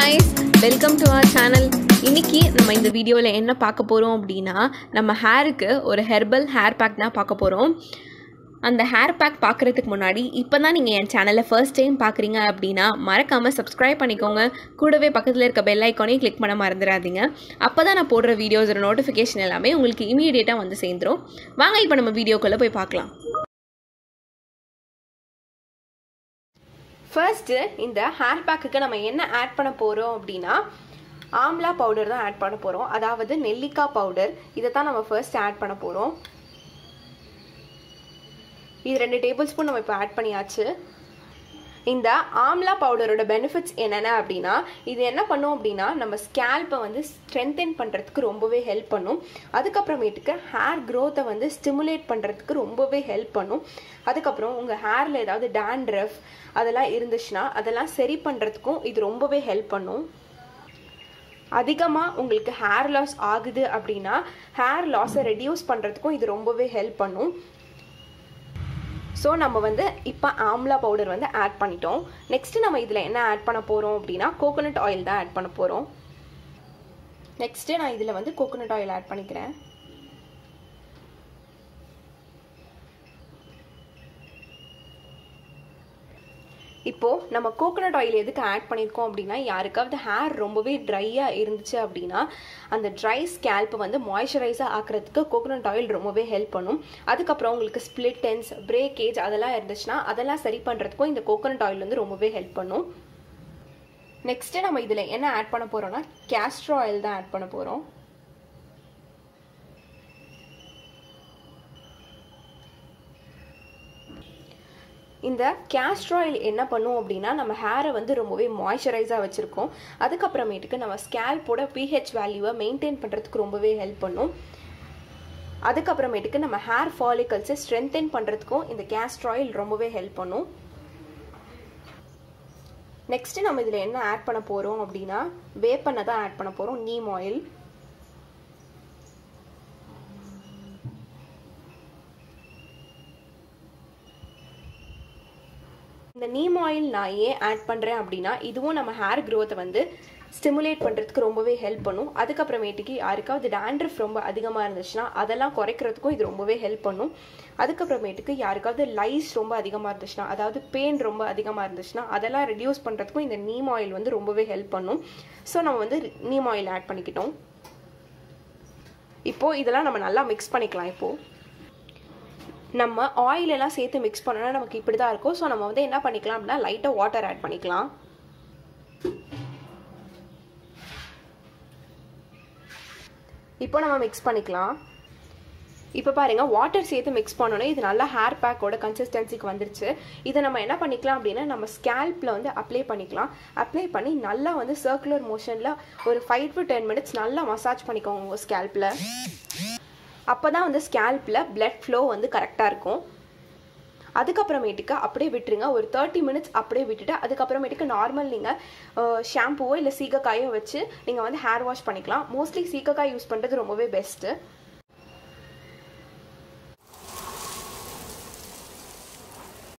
guys welcome to our channel இன்னைக்கு நம்ம இந்த வீடியோவில் என்ன பார்க்க போகிறோம் அப்படின்னா நம்ம ஹேருக்கு ஒரு ஹெர்பல் ஹேர் பேக் தான் பார்க்க போகிறோம் அந்த ஹேர் பேக் பார்க்குறதுக்கு முன்னாடி இப்போ தான் நீங்கள் என் சேனலை ஃபர்ஸ்ட் டைம் பார்க்குறீங்க அப்படின்னா மறக்காமல் சப்ஸ்கிரைப் பண்ணிக்கோங்க கூடவே பக்கத்தில் இருக்க பெல் ஐக்கானையும் கிளிக் பண்ண மறந்துடாதீங்க அப்போ தான் நான் போடுற வீடியோஸோட நோட்டிஃபிகேஷன் எல்லாமே உங்களுக்கு இமீடியட்டாக வந்து சேர்ந்துரும் வாங்க இப்போ நம்ம வீடியோக்குள்ளே போய் பார்க்கலாம் ஃபர்ஸ்ட்டு இந்த ஹேர் பேக்குக்கு நம்ம என்ன ஆட் பண்ண போகிறோம் அப்படின்னா ஆம்லா பவுடர் தான் ஆட் பண்ண போகிறோம் அதாவது நெல்லிக்காய் பவுடர் இதை தான் நம்ம ஃபர்ஸ்ட் ஆட் பண்ண போகிறோம் இது ரெண்டு டேபிள் ஸ்பூன் நம்ம இப்போ ஆட் பண்ணியாச்சு இந்த ஆம்லா பவுடரோட பெனிஃபிட்ஸ் என்னென்ன அப்படின்னா இது என்ன பண்ணும் அப்படின்னா நம்ம ஸ்கேல்ப்பை வந்து ஸ்ட்ரென்தன் பண்ணுறதுக்கு ரொம்பவே ஹெல்ப் பண்ணும் அதுக்கப்புறமேட்டுக்கு ஹேர் க்ரோத்தை வந்து ஸ்டிமுலேட் பண்ணுறதுக்கு ரொம்பவே ஹெல்ப் பண்ணும் அதுக்கப்புறம் உங்கள் ஹேரில் ஏதாவது டேண்ட்ரஃப் அதெல்லாம் இருந்துச்சுன்னா அதெல்லாம் சரி பண்ணுறதுக்கும் இது ரொம்பவே ஹெல்ப் பண்ணும் அதிகமாக உங்களுக்கு ஹேர் லாஸ் ஆகுது அப்படின்னா ஹேர் லாஸை ரெடியூஸ் பண்ணுறதுக்கும் இது ரொம்பவே ஹெல்ப் பண்ணும் ஸோ நம்ம வந்து இப்போ ஆம்லா பவுடர் வந்து ஆட் பண்ணிட்டோம் நெக்ஸ்ட் நம்ம இதில் என்ன ஆட் பண்ண போகிறோம் அப்படின்னா கோகோனட் ஆயில் தான் ஆட் பண்ண போகிறோம் நெக்ஸ்ட்டு நான் இதில் வந்து கோகோனட் ஆயில் ஆட் பண்ணிக்கிறேன் இப்போது நம்ம கோகோனட் ஆயில் எதுக்கு ஆட் பண்ணியிருக்கோம் அப்படின்னா யாருக்காவது ஹேர் ரொம்பவே ட்ரையாக இருந்துச்சு அப்படின்னா அந்த ட்ரை ஸ்கேல்ப்பை வந்து மாய்ஸ்சரைஸாக ஆக்கிறதுக்கு கோகோனட் ஆயில் ரொம்பவே ஹெல்ப் பண்ணும் அதுக்கப்புறம் உங்களுக்கு ஸ்பிளிட்டன்ஸ் பிரேக்கேஜ் அதெல்லாம் இருந்துச்சுன்னா அதெல்லாம் சரி பண்ணுறதுக்கும் இந்த கோகோனட் ஆயில் வந்து ரொம்பவே ஹெல்ப் பண்ணும் நெக்ஸ்ட்டு நம்ம இதில் என்ன ஆட் பண்ண போகிறோம்னா கேஸ்ட்ரோ ஆயில் தான் ஆட் பண்ண போகிறோம் இந்த கேஸ்ட்ர் ஆயில் என்ன பண்ணும் அப்படின்னா நம்ம ஹேரை வந்து ரொம்பவே மாய்ஸ்சரைஸாக வச்சுருக்கோம் அதுக்கப்புறமேட்டுக்கு நம்ம ஸ்கேல்போட பிஹெச் வேல்யூவை மெயின்டைன் பண்ணுறதுக்கு ரொம்பவே ஹெல்ப் பண்ணும் அதுக்கப்புறமேட்டுக்கு நம்ம ஹேர் ஃபாலிகல்ஸை ஸ்ட்ரென்தன் பண்ணுறதுக்கும் இந்த கேஸ்ட்ர் ஆயில் ரொம்பவே ஹெல்ப் பண்ணும் நெக்ஸ்ட்டு நம்ம இதில் என்ன ஆட் பண்ண போகிறோம் அப்படின்னா வேப்பெண்ணை தான் ஆட் பண்ண போகிறோம் நீம் ஆயில் இந்த நீம் ஆயில் நான் ஏன் ஆட் பண்ணுறேன் அப்படின்னா இதுவும் நம்ம ஹேர் க்ரோத்தை வந்து ஸ்டிமுலேட் பண்ணுறதுக்கு ரொம்பவே ஹெல்ப் பண்ணும் அதுக்கப்புறமேட்டுக்கு யாருக்காவது டேண்ட்ரஃப் ரொம்ப அதிகமாக இருந்துச்சுன்னா அதெல்லாம் குறைக்கிறதுக்கும் இது ரொம்பவே ஹெல்ப் பண்ணும் அதுக்கப்புறமேட்டுக்கு யாருக்காவது லைஸ் ரொம்ப அதிகமாக இருந்துச்சுன்னா அதாவது பெயின் ரொம்ப அதிகமாக இருந்துச்சுன்னா அதெல்லாம் ரெடியூஸ் பண்ணுறதுக்கும் இந்த நீம் ஆயில் வந்து ரொம்பவே ஹெல்ப் பண்ணும் ஸோ நம்ம வந்து நீம் ஆயில் ஆட் பண்ணிக்கிட்டோம் இப்போது இதெல்லாம் நம்ம நல்லா மிக்ஸ் பண்ணிக்கலாம் இப்போது நம்ம ஆயிலெல்லாம் சேர்த்து மிக்ஸ் பண்ணோன்னா நமக்கு இப்படி தான் இருக்கும் ஸோ நம்ம வந்து என்ன பண்ணிக்கலாம் அப்படின்னா லைட்டாக வாட்டர் ஆட் பண்ணிக்கலாம் இப்போ நம்ம மிக்ஸ் பண்ணிக்கலாம் இப்போ பாருங்கள் வாட்டர் சேர்த்து மிக்ஸ் பண்ணோன்னே இது நல்லா ஹேர் பேக்கோட கன்சிஸ்டன்சிக்கு வந்துருச்சு இதை நம்ம என்ன பண்ணிக்கலாம் அப்படின்னா நம்ம ஸ்கேல்பில் வந்து அப்ளை பண்ணிக்கலாம் அப்ளை பண்ணி நல்லா வந்து சர்க்குலர் மோஷனில் ஒரு ஃபைவ் டு டென் மினிட்ஸ் நல்லா மசாஜ் பண்ணிக்கோங்க உங்கள் ஸ்கேல்பில் அப்போ தான் வந்து ஸ்கேல்பில் பிளட் ஃப்ளோ வந்து கரெக்டாக இருக்கும் அதுக்கப்புறமேட்டுக்கு அப்படியே விட்டுருங்க ஒரு தேர்ட்டி மினிட்ஸ் அப்படியே விட்டுட்டு அதுக்கப்புறமேட்டுக்கு நார்மல் நீங்கள் ஷாம்புவோ இல்லை சீகக்காயோ வச்சு நீங்கள் வந்து ஹேர் வாஷ் பண்ணிக்கலாம் மோஸ்ட்லி சீகக்காய் யூஸ் பண்ணுறது ரொம்பவே பெஸ்ட்டு